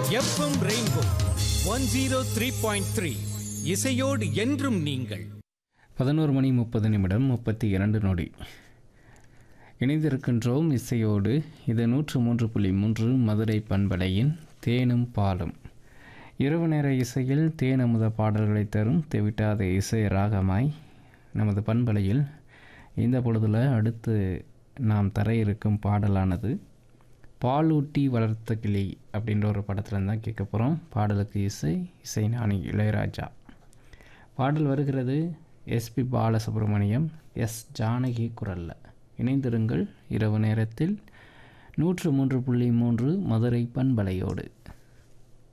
FM rainbow one zero three point three இசையோடு என்றும் நீங்கள் பதினோரு மணி முப்பது நிமிடம் முப்பத்தி இரண்டு நொடி இணைந்திருக்கின்றோம் இசையோடு இது நூற்று மூன்று புள்ளி மூன்று மதுரை பண்பலையின் தேனும் பாலும் இரவு நேர இசையில் தேன் அமுத பாடல்களை தரும் தெவிட்டாத இசை ராகமாய் நமது பண்பலையில் இந்த பொழுதில் அடுத்து நாம் தர இருக்கும் பாடலானது பாலூட்டி வளர்த்த கிளி அப்படின்ற ஒரு படத்தில் தான் கேட்க போகிறோம் பாடலுக்கு இசை இசை ஞானி இளையராஜா பாடல் வருகிறது எஸ்பி பாலசுப்ரமணியம் எஸ் ஜானகி குரல்ல இணைந்திருங்கள் இரவு நேரத்தில் நூற்று மூன்று புள்ளி மூன்று மதுரை பண்பலையோடு